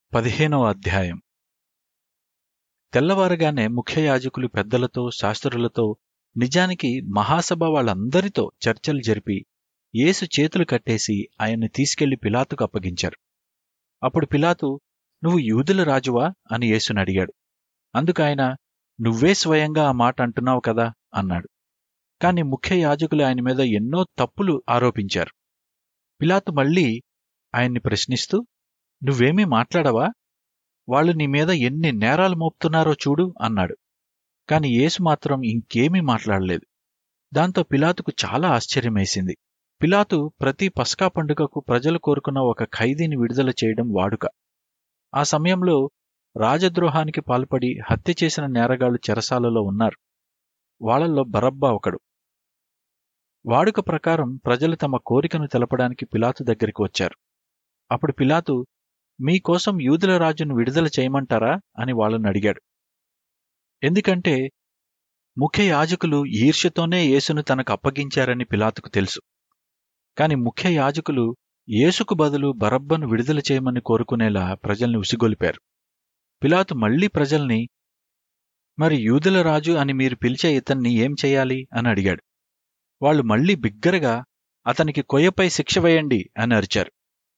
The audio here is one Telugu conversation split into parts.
పదిహేనవ అధ్యాయం తెల్లవారగానే ముఖ్య యాజకులు పెద్దలతో శాస్త్రులతో నిజానికి మహాసభ వాళ్ళందరితో చర్చలు జరిపి యేసు చేతులు కట్టేసి ఆయన్ని తీసుకెళ్లి పిలాతుకు అప్పగించారు అప్పుడు పిలాతు నువ్వు యూదుల రాజువా అని యేసుని అడిగాడు అందుకాయన నువ్వే స్వయంగా ఆ మాట అంటున్నావు కదా అన్నాడు కాని ముఖ్య యాజకులు ఆయన మీద ఎన్నో తప్పులు ఆరోపించారు పిలాతు మళ్ళీ ఆయన్ని ప్రశ్నిస్తూ నువ్వేమీ మాట్లాడవా వాళ్ళు నీ మీద ఎన్ని నేరాలు మోపుతున్నారో చూడు అన్నాడు కాని యేసు మాత్రం ఇంకేమీ మాట్లాడలేదు దాంతో పిలాతుకు చాలా ఆశ్చర్యమేసింది పిలాతు ప్రతి పస్కా పండుగకు ప్రజలు కోరుకున్న ఒక ఖైదీని విడుదల చేయడం వాడుక ఆ సమయంలో రాజద్రోహానికి పాల్పడి హత్య చేసిన నేరగాళ్లు చెరసాలలో ఉన్నారు వాళ్లలో బరబ్బా ఒకడు వాడుక ప్రకారం ప్రజలు తమ కోరికను తెలపడానికి పిలాతు దగ్గరికి వచ్చారు అప్పుడు పిలాతు మీకోసం యూదుల రాజును విడుదల చేయమంటారా అని వాళ్ళని అడిగాడు ఎందుకంటే ముఖ్య యాజకులు ఈర్ష్యతోనే యేసును తనకు అప్పగించారని పిలాతుకు తెలుసు కాని ముఖ్య యాజకులు యేసుకు బదులు బరబ్బను విడుదల చేయమని కోరుకునేలా ప్రజల్ని ఉసిగొలిపారు పిలాతు మళ్లీ ప్రజల్ని మరి యూదుల రాజు అని మీరు పిలిచే ఇతన్ని ఏం చెయ్యాలి అని అడిగాడు వాళ్ళు మళ్లీ బిగ్గరగా అతనికి కొయ్యపై శిక్ష వేయండి అని అరిచారు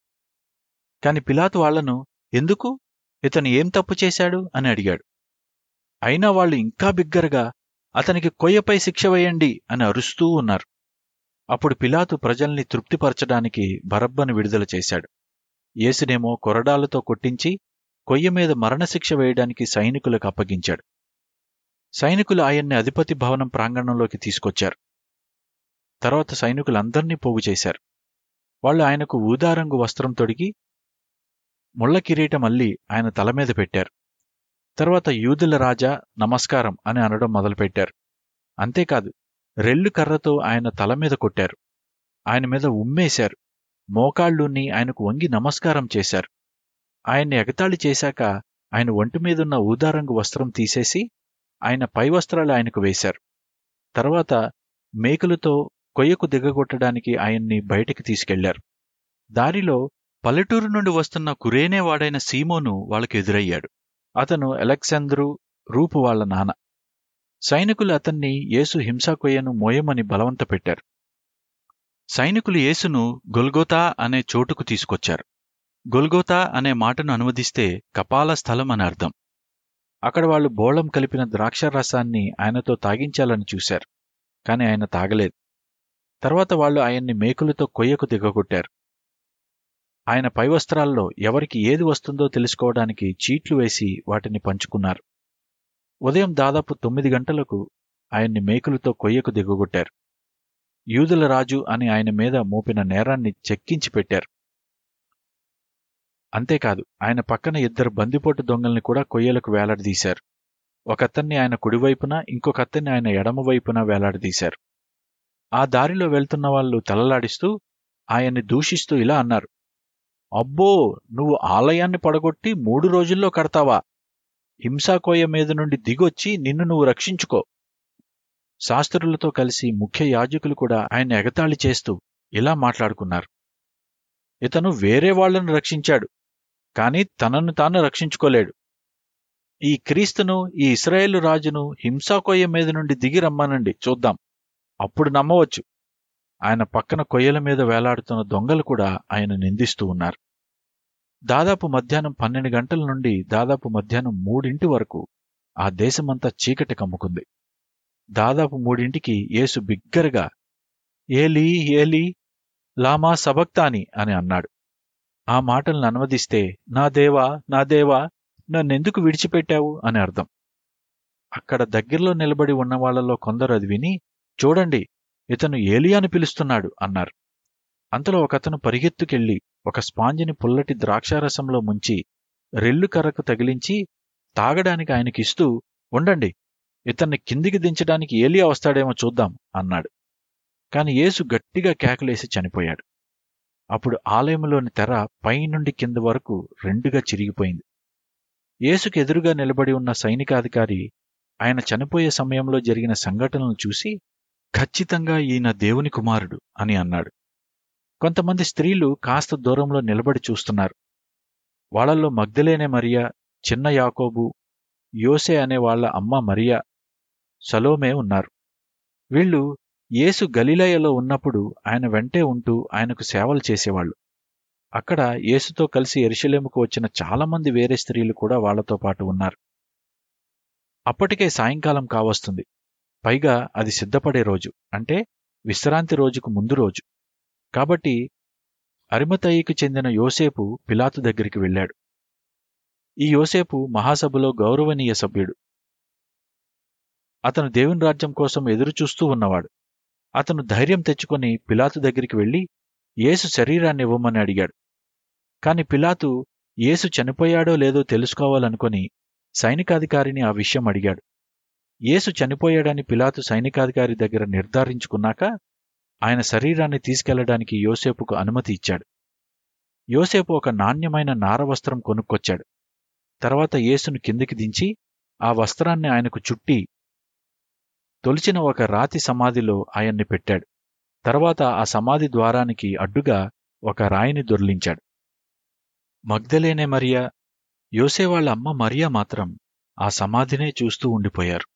కాని పిలాతు వాళ్లను ఎందుకు ఇతను ఏం తప్పు చేశాడు అని అడిగాడు అయినా వాళ్ళు ఇంకా బిగ్గరగా అతనికి కొయ్యపై శిక్ష వేయండి అని అరుస్తూ ఉన్నారు అప్పుడు పిలాతు ప్రజల్ని తృప్తిపరచడానికి బరబ్బను విడుదల చేశాడు యేసునేమో కొరడాలతో కొట్టించి కొయ్య మీద మరణశిక్ష వేయడానికి సైనికులకు అప్పగించాడు సైనికులు ఆయన్ని అధిపతి భవనం ప్రాంగణంలోకి తీసుకొచ్చారు తర్వాత సైనికులందర్నీ పోగు చేశారు వాళ్ళు ఆయనకు ఊదారంగు వస్త్రం తొడిగి ముళ్ళ కిరీటం అల్లి ఆయన తల మీద పెట్టారు తర్వాత యూదుల రాజా నమస్కారం అని అనడం మొదలుపెట్టారు అంతేకాదు రెల్లు కర్రతో ఆయన తల మీద కొట్టారు ఆయన మీద ఉమ్మేశారు మోకాళ్ళుని ఆయనకు వంగి నమస్కారం చేశారు ఆయన్ని ఎగతాళి చేశాక ఆయన ఒంటి మీదున్న ఊదారంగు వస్త్రం తీసేసి ఆయన పై వస్త్రాలు ఆయనకు వేశారు తర్వాత మేకులతో కొయ్యకు దిగగొట్టడానికి ఆయన్ని బయటికి తీసుకెళ్లారు దారిలో పల్లెటూరు నుండి వస్తున్న కురేనేవాడైన సీమోను వాళ్ళకు ఎదురయ్యాడు అతను అలెక్సాంద్రు రూపు వాళ్ల నాన్న సైనికులు అతన్ని యేసు హింసా కొయ్యను మోయమని బలవంత పెట్టారు సైనికులు యేసును గొల్గోతా అనే చోటుకు తీసుకొచ్చారు గొల్గోతా అనే మాటను అనువదిస్తే కపాల స్థలం అని అర్థం అక్కడ వాళ్ళు బోళం కలిపిన ద్రాక్ష రసాన్ని ఆయనతో తాగించాలని చూశారు కాని ఆయన తాగలేదు తర్వాత వాళ్ళు ఆయన్ని మేకులతో కొయ్యకు దిగగొట్టారు ఆయన పై వస్త్రాల్లో ఎవరికి ఏది వస్తుందో తెలుసుకోవడానికి చీట్లు వేసి వాటిని పంచుకున్నారు ఉదయం దాదాపు తొమ్మిది గంటలకు ఆయన్ని మేకులతో కొయ్యకు దిగగొట్టారు యూదుల రాజు అని ఆయన మీద మోపిన నేరాన్ని చెక్కించి పెట్టారు అంతేకాదు ఆయన పక్కన ఇద్దరు బందిపోటు దొంగల్ని కూడా కొయ్యలకు వేలాడదీశారు ఒకతన్ని ఆయన కుడివైపున ఇంకొకతన్ని ఆయన ఎడమవైపున వేలాడదీశారు ఆ దారిలో వెళ్తున్న వాళ్ళు తలలాడిస్తూ ఆయన్ని దూషిస్తూ ఇలా అన్నారు అబ్బో నువ్వు ఆలయాన్ని పడగొట్టి మూడు రోజుల్లో కడతావా హింసాకోయ మీద నుండి దిగొచ్చి నిన్ను నువ్వు రక్షించుకో శాస్త్రులతో కలిసి ముఖ్య యాజకులు కూడా ఆయన ఎగతాళి చేస్తూ ఇలా మాట్లాడుకున్నారు ఇతను వేరే వాళ్లను రక్షించాడు కాని తనను తాను రక్షించుకోలేడు ఈ క్రీస్తును ఈ ఇస్రాయేలు రాజును హింసాకొయ్య మీద నుండి దిగి రమ్మనండి చూద్దాం అప్పుడు నమ్మవచ్చు ఆయన పక్కన కొయ్యల మీద వేలాడుతున్న దొంగలు కూడా ఆయన నిందిస్తూ ఉన్నారు దాదాపు మధ్యాహ్నం పన్నెండు గంటల నుండి దాదాపు మధ్యాహ్నం మూడింటి వరకు ఆ దేశమంతా చీకటి కమ్ముకుంది దాదాపు మూడింటికి యేసు బిగ్గరగా ఏలీ ఏలీ లామా సబక్తాని అని అన్నాడు ఆ మాటలను అనువదిస్తే నా దేవా నా దేవా నన్నెందుకు విడిచిపెట్టావు అని అర్థం అక్కడ దగ్గరలో నిలబడి ఉన్న వాళ్లలో కొందరు అది విని చూడండి ఇతను ఏలియాని పిలుస్తున్నాడు అన్నారు అంతలో ఒకతను పరిగెత్తుకెళ్లి ఒక స్పాంజిని పుల్లటి ద్రాక్షారసంలో ముంచి రెల్లు కర్రకు తగిలించి తాగడానికి ఆయనకిస్తూ ఉండండి ఇతన్ని కిందికి దించడానికి ఏలియా వస్తాడేమో చూద్దాం అన్నాడు కాని యేసు గట్టిగా కేకలేసి చనిపోయాడు అప్పుడు ఆలయంలోని తెర పైనుండి కింద వరకు రెండుగా చిరిగిపోయింది యేసుకు ఎదురుగా నిలబడి ఉన్న సైనికాధికారి ఆయన చనిపోయే సమయంలో జరిగిన సంఘటనలు చూసి ఖచ్చితంగా ఈయన దేవుని కుమారుడు అని అన్నాడు కొంతమంది స్త్రీలు కాస్త దూరంలో నిలబడి చూస్తున్నారు వాళ్ళల్లో మగ్ధలేనే మరియా చిన్న యాకోబు యోసే అనే వాళ్ళ అమ్మ మరియా సలోమే ఉన్నారు వీళ్ళు యేసు గలిలయలో ఉన్నప్పుడు ఆయన వెంటే ఉంటూ ఆయనకు సేవలు చేసేవాళ్ళు అక్కడ యేసుతో కలిసి ఎరుషలేముకు వచ్చిన చాలామంది వేరే స్త్రీలు కూడా వాళ్లతో పాటు ఉన్నారు అప్పటికే సాయంకాలం కావస్తుంది పైగా అది సిద్ధపడే రోజు అంటే విశ్రాంతి రోజుకు ముందు రోజు కాబట్టి అరిమతయికి చెందిన యోసేపు పిలాతు దగ్గరికి వెళ్ళాడు ఈ యోసేపు మహాసభలో గౌరవనీయ సభ్యుడు అతను దేవుని రాజ్యం కోసం ఎదురుచూస్తూ ఉన్నవాడు అతను ధైర్యం తెచ్చుకొని పిలాతు దగ్గరికి వెళ్ళి యేసు శరీరాన్ని ఇవ్వమని అడిగాడు కాని పిలాతు యేసు చనిపోయాడో లేదో తెలుసుకోవాలనుకొని సైనికాధికారిని ఆ విషయం అడిగాడు యేసు చనిపోయాడని పిలాతు సైనికాధికారి దగ్గర నిర్ధారించుకున్నాక ఆయన శరీరాన్ని తీసుకెళ్లడానికి యోసేపుకు అనుమతి ఇచ్చాడు యోసేపు ఒక నాణ్యమైన నారవస్త్రం కొనుక్కొచ్చాడు తర్వాత యేసును కిందికి దించి ఆ వస్త్రాన్ని ఆయనకు చుట్టి తొలిచిన ఒక రాతి సమాధిలో ఆయన్ని పెట్టాడు తర్వాత ఆ సమాధి ద్వారానికి అడ్డుగా ఒక రాయిని దొర్లించాడు మగ్ధలేనే మరియా యోసే వాళ్ళ అమ్మ మరియా మాత్రం ఆ సమాధినే చూస్తూ ఉండిపోయారు